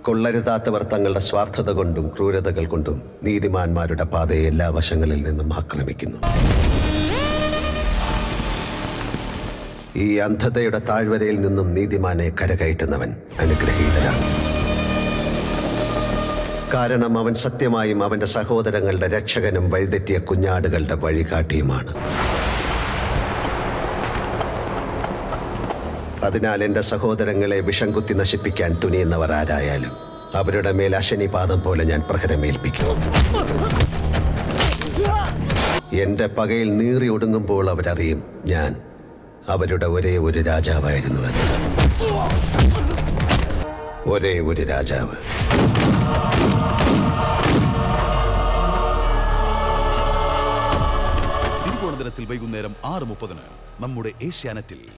കൊള്ളരുതാത്തവർ തങ്ങളുടെ സ്വാർത്ഥത കൊണ്ടും ക്രൂരതകൾ കൊണ്ടും നീതിമാന്മാരുടെ പാതയെ എല്ലാ വശങ്ങളിൽ നിന്നും ആക്രമിക്കുന്നു ഈ അന്ധതയുടെ താഴ്വരയിൽ നിന്നും നീതിമാനെ കരകയറ്റുന്നവൻ അനുഗ്രഹീതനാണ് കാരണം അവൻ സത്യമായും അവന്റെ സഹോദരങ്ങളുടെ രക്ഷകനും വഴിതെറ്റിയ കുഞ്ഞാടുകളുടെ വഴികാട്ടിയുമാണ് അതിനാൽ എൻ്റെ സഹോദരങ്ങളെ വിഷം കുത്തി നശിപ്പിക്കാൻ തുനിയുന്നവർ ആരായാലും അവരുടെ മേൽ അശനിപാതം പോലെ ഞാൻ പ്രഹരമേൽപ്പിക്കും എൻ്റെ പകയിൽ നീറി ഒടുങ്ങുമ്പോൾ അവരറിയും ഞാൻ അവരുടെ ഒരേ ഒരു രാജാവായിരുന്നുവെന്ന് ഒരേ ഒരു രാജാവ് തിരുവോണ ദിനത്തിൽ വൈകുന്നേരം ആറ് മുപ്പതിന് നമ്മുടെ ഏഷ്യാനെറ്റിൽ